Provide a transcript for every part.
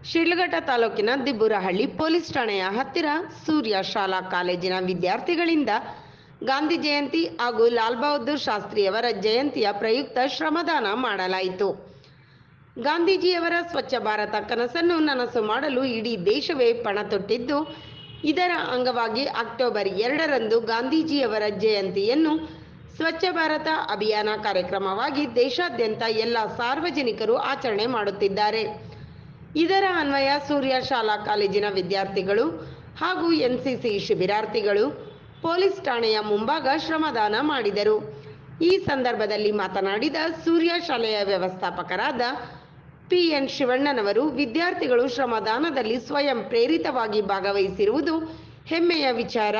ಶಿಡ್ಲಘಟ್ಟ ತಾಲೂಕಿನ ದಿಬ್ಬುರಹಳ್ಳಿ ಪೊಲೀಸ್ ಠಾಣೆಯ ಹತ್ತಿರ ಸೂರ್ಯ ಶಾಲಾ ಕಾಲೇಜಿನ ವಿದ್ಯಾರ್ಥಿಗಳಿಂದ ಗಾಂಧಿ ಜಯಂತಿ ಹಾಗೂ ಲಾಲ್ ಬಹದ್ದೂರ್ ಶಾಸ್ತ್ರಿಯವರ ಜಯಂತಿಯ ಪ್ರಯುಕ್ತ ಶ್ರಮದಾನ ಮಾಡಲಾಯಿತು ಗಾಂಧೀಜಿಯವರ ಸ್ವಚ್ಛ ಭಾರತ ಕನಸನ್ನು ನನಸು ಮಾಡಲು ಇಡೀ ದೇಶವೇ ಪಣ ತೊಟ್ಟಿದ್ದು ಇದರ ಅಂಗವಾಗಿ ಅಕ್ಟೋಬರ್ ಎರಡರಂದು ಗಾಂಧೀಜಿಯವರ ಜಯಂತಿಯನ್ನು ಸ್ವಚ್ಛ ಭಾರತ ಅಭಿಯಾನ ಕಾರ್ಯಕ್ರಮವಾಗಿ ದೇಶಾದ್ಯಂತ ಎಲ್ಲ ಸಾರ್ವಜನಿಕರು ಆಚರಣೆ ಮಾಡುತ್ತಿದ್ದಾರೆ ಇದರ ಅನ್ವಯ ಸೂರ್ಯ ಶಾಲಾ ಕಾಲೇಜಿನ ವಿದ್ಯಾರ್ಥಿಗಳು ಹಾಗೂ ಎನ್ಸಿಸಿ ಶಿಬಿರಾರ್ಥಿಗಳು ಪೊಲೀಸ್ ಠಾಣೆಯ ಮುಂಭಾಗ ಶ್ರಮದಾನ ಮಾಡಿದರು ಈ ಸಂದರ್ಭದಲ್ಲಿ ಮಾತನಾಡಿದ ಸೂರ್ಯ ಶಾಲೆಯ ವ್ಯವಸ್ಥಾಪಕರಾದ ಪಿ ಎನ್ ಶಿವಣ್ಣನವರು ವಿದ್ಯಾರ್ಥಿಗಳು ಶ್ರಮದಾನದಲ್ಲಿ ಸ್ವಯಂ ಪ್ರೇರಿತವಾಗಿ ಭಾಗವಹಿಸಿರುವುದು ಹೆಮ್ಮೆಯ ವಿಚಾರ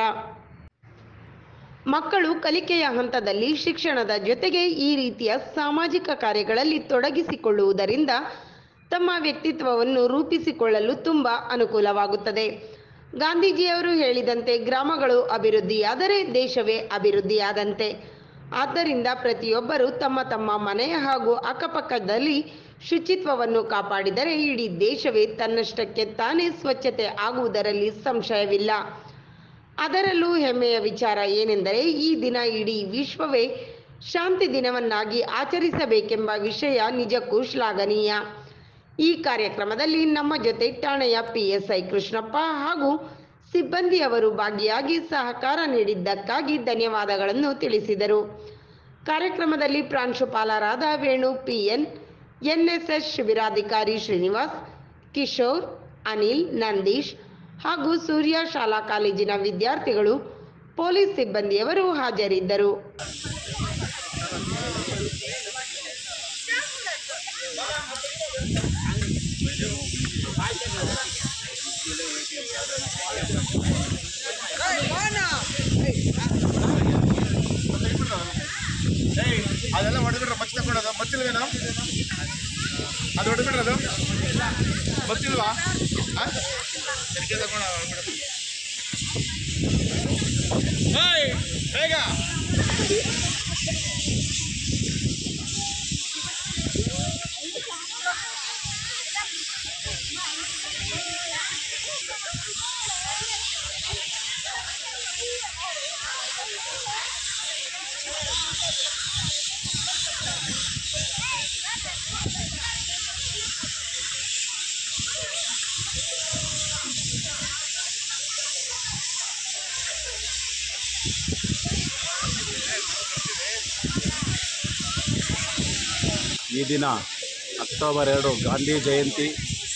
ಮಕ್ಕಳು ಕಲಿಕೆಯ ಹಂತದಲ್ಲಿ ಶಿಕ್ಷಣದ ಜೊತೆಗೆ ಈ ರೀತಿಯ ಸಾಮಾಜಿಕ ಕಾರ್ಯಗಳಲ್ಲಿ ತೊಡಗಿಸಿಕೊಳ್ಳುವುದರಿಂದ ತಮ್ಮ ವ್ಯಕ್ತಿತ್ವವನ್ನು ರೂಪಿಸಿಕೊಳ್ಳಲು ತುಂಬ ಅನುಕೂಲವಾಗುತ್ತದೆ ಗಾಂಧೀಜಿಯವರು ಹೇಳಿದಂತೆ ಗ್ರಾಮಗಳು ಅಭಿವೃದ್ಧಿಯಾದರೆ ದೇಶವೇ ಅಭಿವೃದ್ಧಿಯಾದಂತೆ ಆದ್ದರಿಂದ ಪ್ರತಿಯೊಬ್ಬರು ತಮ್ಮ ತಮ್ಮ ಮನೆಯ ಹಾಗೂ ಅಕ್ಕಪಕ್ಕದಲ್ಲಿ ಶುಚಿತ್ವವನ್ನು ಕಾಪಾಡಿದರೆ ಇಡೀ ದೇಶವೇ ತನ್ನಷ್ಟಕ್ಕೆ ತಾನೇ ಸ್ವಚ್ಛತೆ ಆಗುವುದರಲ್ಲಿ ಸಂಶಯವಿಲ್ಲ ಅದರಲ್ಲೂ ಹೆಮ್ಮೆಯ ವಿಚಾರ ಏನೆಂದರೆ ಈ ದಿನ ಇಡೀ ವಿಶ್ವವೇ ಶಾಂತಿ ದಿನವನ್ನಾಗಿ ಆಚರಿಸಬೇಕೆಂಬ ವಿಷಯ ನಿಜಕ್ಕೂ ಶ್ಲಾಘನೀಯ ಈ ಕಾರ್ಯಕ್ರಮದಲ್ಲಿ ನಮ್ಮ ಜೊತೆ ಠಾಣೆಯ ಪಿಎಸ್ಐ ಕೃಷ್ಣಪ್ಪ ಹಾಗೂ ಸಿಬ್ಬಂದಿಯವರು ಭಾಗಿಯಾಗಿ ಸಹಕಾರ ನೀಡಿದ್ದಕ್ಕಾಗಿ ಧನ್ಯವಾದಗಳನ್ನು ತಿಳಿಸಿದರು ಕಾರ್ಯಕ್ರಮದಲ್ಲಿ ಪ್ರಾಂಶುಪಾಲರಾದ ವೇಣು ಪಿಎನ್ ಎನ್ಎಸ್ಎಸ್ ಶಿಬಿರಾಧಿಕಾರಿ ಶ್ರೀನಿವಾಸ್ ಕಿಶೋರ್ ಅನಿಲ್ ನಂದೀಶ್ ಹಾಗೂ ಸೂರ್ಯ ಶಾಲಾ ಕಾಲೇಜಿನ ವಿದ್ಯಾರ್ಥಿಗಳು ಪೊಲೀಸ್ ಸಿಬ್ಬಂದಿಯವರು ಹಾಜರಿದ್ದರು ಏಯ್ ಅದೆಲ್ಲ ಹೊಡೆದ್ಬಿಟ್ರೆ ಮಚ್ಚ ತಗೊಂಡದು ಮಚ್ಚಿಲ್ವೇನೋ ಅದು ಹೊಡೆದ್ಬಿಟ್ರೆ ಅದು ಮಚ್ಚಿಲ್ವಾ ಆ? ಎಡ್ಕೆ ತಗೊಂಡ ಹೊಡ್ಬಿಡು. ಏಯ್ ಬೇಗ ಈ ದಿನ ಅಕ್ಟೋಬರ್ ಎರಡು ಗಾಂಧಿ ಜಯಂತಿ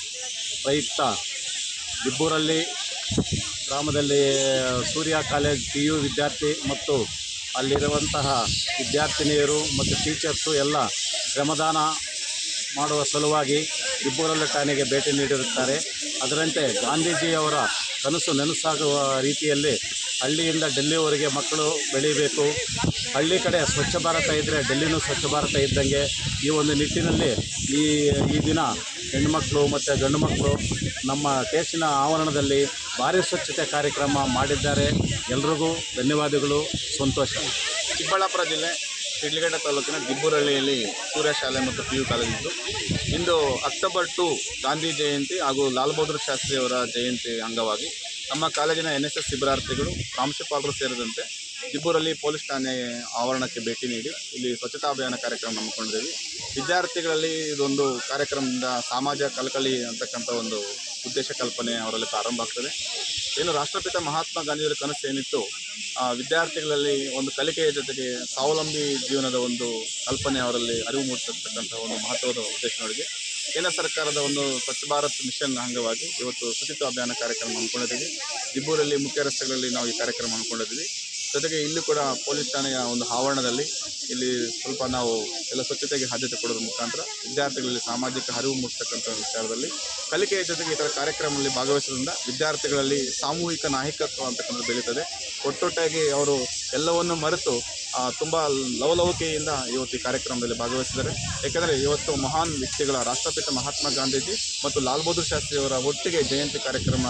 ಪ್ರಯುಕ್ತ ದಿಬ್ಬೂರಲ್ಲಿ ಗ್ರಾಮದಲ್ಲಿ ಸೂರ್ಯ ಕಾಲೇಜ್ ಪಿ ಯು ವಿದ್ಯಾರ್ಥಿ ಮತ್ತು ಅಲ್ಲಿರುವಂತಹ ವಿದ್ಯಾರ್ಥಿನಿಯರು ಮತ್ತು ಟೀಚರ್ಸು ಎಲ್ಲ ಶ್ರಮದಾನ ಮಾಡುವ ಸಲುವಾಗಿ ದಿಬ್ಬೂರಲ್ಲಿ ಠಾಣೆಗೆ ಭೇಟಿ ನೀಡಿರುತ್ತಾರೆ ಅದರಂತೆ ಗಾಂಧೀಜಿಯವರ ಕನಸು ನನಸಾಗುವ ರೀತಿಯಲ್ಲಿ ಹಳ್ಳಿಯಿಂದ ಡೆಲ್ಲಿವರೆಗೆ ಮಕ್ಕಳು ಬೆಳೀಬೇಕು ಹಳ್ಳಿ ಕಡೆ ಸ್ವಚ್ಛ ಭಾರತ ಇದ್ದರೆ ಡೆಲ್ಲಿನೂ ಸ್ವಚ್ಛ ಭಾರತ ಇದ್ದಂಗೆ ಈ ಒಂದು ನಿಟ್ಟಿನಲ್ಲಿ ಈ ಈ ದಿನ ಹೆಣ್ಣುಮಕ್ಕಳು ಮತ್ತು ಗಂಡು ಮಕ್ಕಳು ನಮ್ಮ ಕೇಸಿನ ಆವರಣದಲ್ಲಿ ಭಾರಿ ಸ್ವಚ್ಛತೆ ಕಾರ್ಯಕ್ರಮ ಮಾಡಿದ್ದಾರೆ ಎಲ್ರಿಗೂ ಧನ್ಯವಾದಗಳು ಸಂತೋಷ ಚಿಕ್ಕಬಳ್ಳಾಪುರ ಜಿಲ್ಲೆ ಶಿಡ್ಲಘಟ್ಟ ತಾಲೂಕಿನ ದಿಬ್ಬೂರಹಳ್ಳಿಯಲ್ಲಿ ಸೂರ್ಯ ಶಾಲೆ ಮತ್ತು ಪಿ ಯು ಕಾಲೇಜ್ ಇದ್ದು ಇಂದು ಅಕ್ಟೋಬರ್ ಟು ಗಾಂಧಿ ಜಯಂತಿ ಹಾಗೂ ಲಾಲ್ ಬಹದ್ದೂರ್ ಶಾಸ್ತ್ರಿ ಅವರ ಜಯಂತಿ ಅಂಗವಾಗಿ ನಮ್ಮ ಕಾಲೇಜಿನ ಎನ್ ಎಸ್ ಎಸ್ ಶಿಬಿರಾರ್ಥಿಗಳು ಪ್ರಾಂಶುಪಾಲರು ಸೇರಿದಂತೆ ದಿಬ್ಬೂರಲ್ಲಿ ಪೊಲೀಸ್ ಠಾಣೆ ಆವರಣಕ್ಕೆ ಭೇಟಿ ನೀಡಿ ಇಲ್ಲಿ ಸ್ವಚ್ಛತಾ ಅಭಿಯಾನ ಕಾರ್ಯಕ್ರಮ ಹಮ್ಮಿಕೊಂಡಿದ್ದೀವಿ ವಿದ್ಯಾರ್ಥಿಗಳಲ್ಲಿ ಇದೊಂದು ಕಾರ್ಯಕ್ರಮದಿಂದ ಸಮಾಜ ಕಳಕಳಿ ಅಂತಕ್ಕಂಥ ಒಂದು ಉದ್ದೇಶ ಕಲ್ಪನೆ ಅವರಲ್ಲಿ ಪ್ರಾರಂಭ ಆಗ್ತದೆ ಏನು ರಾಷ್ಟ್ರಪಿತ ಮಹಾತ್ಮ ಗಾಂಧಿಯವರ ಕನಸು ಏನಿತ್ತು ಆ, ವಿದ್ಯಾರ್ಥಿಗಳಲ್ಲಿ ಒಂದು ಕಲಿಕೆಯ ಜೊತೆಗೆ ಸ್ವಾವಲಂಬಿ ಜೀವನದ ಒಂದು ಕಲ್ಪನೆ ಅವರಲ್ಲಿ ಅರಿವು ಮೂಡಿಸತಕ್ಕಂಥ ಒಂದು ಮಹತ್ವದ ಉದ್ದೇಶದೊಳಗೆ ಕೇಂದ್ರ ಸರ್ಕಾರದ ಒಂದು ಸ್ವಚ್ಛ ಭಾರತ್ ಮಿಷನ್ ಅಂಗವಾಗಿ ಇವತ್ತು ಶುಚಿತ್ವ ಅಭಿಯಾನ ಕಾರ್ಯಕ್ರಮ ಹಮ್ಮಿಕೊಂಡಿದ್ದೀವಿ ದಿಬ್ಬೂರಲ್ಲಿ ಮುಖ್ಯ ರಸ್ತೆಗಳಲ್ಲಿ ನಾವು ಈ ಕಾರ್ಯಕ್ರಮ ಹಮ್ಮಿಕೊಂಡಿದ್ದೀವಿ ಜೊತೆಗೆ ಇಲ್ಲಿ ಕೂಡ ಪೊಲೀಸ್ ಠಾಣೆಯ ಒಂದು ಆವರಣದಲ್ಲಿ ಇಲ್ಲಿ ಸ್ವಲ್ಪ ನಾವು ಎಲ್ಲ ಸ್ವಚ್ಛತೆಗೆ ಆದ್ಯತೆ ಕೊಡೋದ್ರ ಮುಖಾಂತರ ವಿದ್ಯಾರ್ಥಿಗಳಲ್ಲಿ ಸಾಮಾಜಿಕ ಅರಿವು ಮೂಡಿಸ್ತಕ್ಕಂಥ ವಿಚಾರದಲ್ಲಿ ಕಲಿಕೆಯ ಜೊತೆಗೆ ಈ ಥರ ಕಾರ್ಯಕ್ರಮದಲ್ಲಿ ಭಾಗವಹಿಸೋದ್ರಿಂದ ವಿದ್ಯಾರ್ಥಿಗಳಲ್ಲಿ ಸಾಮೂಹಿಕ ನಾಯಕತ್ವ ಅಂತಕ್ಕಂಥದ್ದು ಬೆಳೀತದೆ ಒಟ್ಟೊಟ್ಟಾಗಿ ಅವರು ಎಲ್ಲವನ್ನು ಮರೆತು ಆ, ತುಂಬ ಲವಲವಿಕೆಯಿಂದ ಇವತ್ತು ಈ ಕಾರ್ಯಕ್ರಮದಲ್ಲಿ ಭಾಗವಹಿಸಿದ್ದಾರೆ ಯಾಕೆಂದರೆ ಇವತ್ತು ಮಹಾನ್ ವ್ಯಕ್ತಿಗಳ ರಾಷ್ಟ್ರಪಿತ ಮಹಾತ್ಮ ಗಾಂಧೀಜಿ ಮತ್ತು ಲಾಲ್ ಬಹದ್ದೂರ್ ಶಾಸ್ತ್ರಿ ಅವರ ಒಟ್ಟಿಗೆ ಜಯಂತಿ ಕಾರ್ಯಕ್ರಮ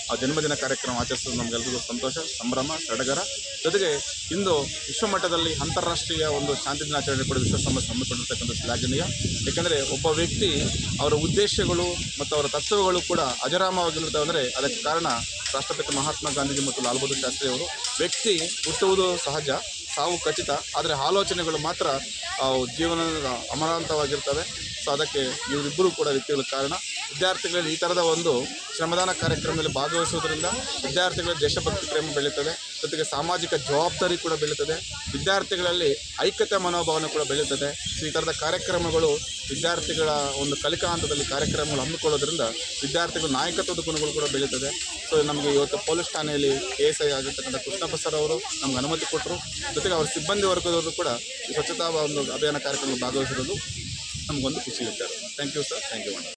ಆ ಜನ್ಮದಿನ ಕಾರ್ಯಕ್ರಮ ಆಚರಿಸೋದು ನಮಗೆಲ್ಲರಿಗೂ ಸಂತೋಷ ಸಂಭ್ರಮ ಸಡಗರ ಜೊತೆಗೆ ಇಂದು ವಿಶ್ವಮಟ್ಟದಲ್ಲಿ ಅಂತಾರಾಷ್ಟ್ರೀಯ ಒಂದು ಶಾಂತಿ ದಿನಾಚರಣೆ ಕೂಡ ವಿಶ್ವಸಂಸ್ಥೆ ಹಮ್ಮಿಕೊಂಡಿರ್ತಕ್ಕಂಥ ಶ್ಲಾಘನೀಯ ಏಕೆಂದರೆ ಒಬ್ಬ ವ್ಯಕ್ತಿ ಅವರ ಉದ್ದೇಶಗಳು ಮತ್ತು ಅವರ ತತ್ವಗಳು ಕೂಡ ಅಜರಾಮವಾಗಿರುತ್ತವೆ ಅಂದರೆ ಅದಕ್ಕೆ ಕಾರಣ ರಾಷ್ಟ್ರಪತಿ ಮಹಾತ್ಮ ಗಾಂಧೀಜಿ ಮತ್ತು ಲಾಲ್ ಬಹದ್ದೂರ್ ಶಾಸ್ತ್ರಿ ಅವರು ವ್ಯಕ್ತಿ ಹುಟ್ಟುವುದು ಸಹಜ ಸಾವು ಖಚಿತ ಆದರೆ ಆಲೋಚನೆಗಳು ಮಾತ್ರ ಆ, ಜೀವನದ ಅಮರಾಂತವಾಗಿರ್ತವೆ ಸೊ ಅದಕ್ಕೆ ಇವರಿಬ್ಬರು ಕೂಡ ವ್ಯಕ್ತಿಗಳ ಕಾರಣ ವಿದ್ಯಾರ್ಥಿಗಳಲ್ಲಿ ಈ ಥರದ ಒಂದು ಶ್ರಮದಾನ ಕಾರ್ಯಕ್ರಮದಲ್ಲಿ ಭಾಗವಹಿಸುವುದರಿಂದ ವಿದ್ಯಾರ್ಥಿಗಳ ದೇಶಭಕ್ತಿ ಪ್ರೇಮ ಬೆಳೀತದೆ ಜೊತೆಗೆ ಸಾಮಾಜಿಕ ಜವಾಬ್ದಾರಿ ಕೂಡ ಬೆಳೀತದೆ ವಿದ್ಯಾರ್ಥಿಗಳಲ್ಲಿ ಐಕ್ಯತೆ ಮನೋಭಾವನೆ ಕೂಡ ಬೆಳೀತದೆ ಸೊ ಈ ಥರದ ಕಾರ್ಯಕ್ರಮಗಳು ವಿದ್ಯಾರ್ಥಿಗಳ ಒಂದು ಕಲಿಕಾ ಹಂತದಲ್ಲಿ ಕಾರ್ಯಕ್ರಮಗಳು ಹಮ್ಮಿಕೊಳ್ಳೋದ್ರಿಂದ ವಿದ್ಯಾರ್ಥಿಗಳ ನಾಯಕತ್ವದ ಗುಣಗಳು ಕೂಡ ಬೆಳೀತದೆ ಸೊ ನಮಗೆ ಇವತ್ತು ಪೊಲೀಸ್ ಠಾಣೆಯಲ್ಲಿ ಎ ಎಸ್ ಐ ಆಗಿರ್ತಕ್ಕಂಥ ಕೃಷ್ಣಪ್ಪ ಸರ್ ಅವರು ನಮ್ಗೆ ಅನುಮತಿ ಕೊಟ್ಟರು ಜೊತೆಗೆ ಅವರ ಸಿಬ್ಬಂದಿ ವರ್ಗದವರು ಕೂಡ ಈ ಸ್ವಚ್ಛತಾ ಒಂದು ಅಭಿಯಾನ ಕಾರ್ಯಕ್ರಮದಲ್ಲಿ ಭಾಗವಹಿಸಿರೋದು ನಮಗೊಂದು ಖುಷಿ ವಿಚಾರ thank you sir thank you madam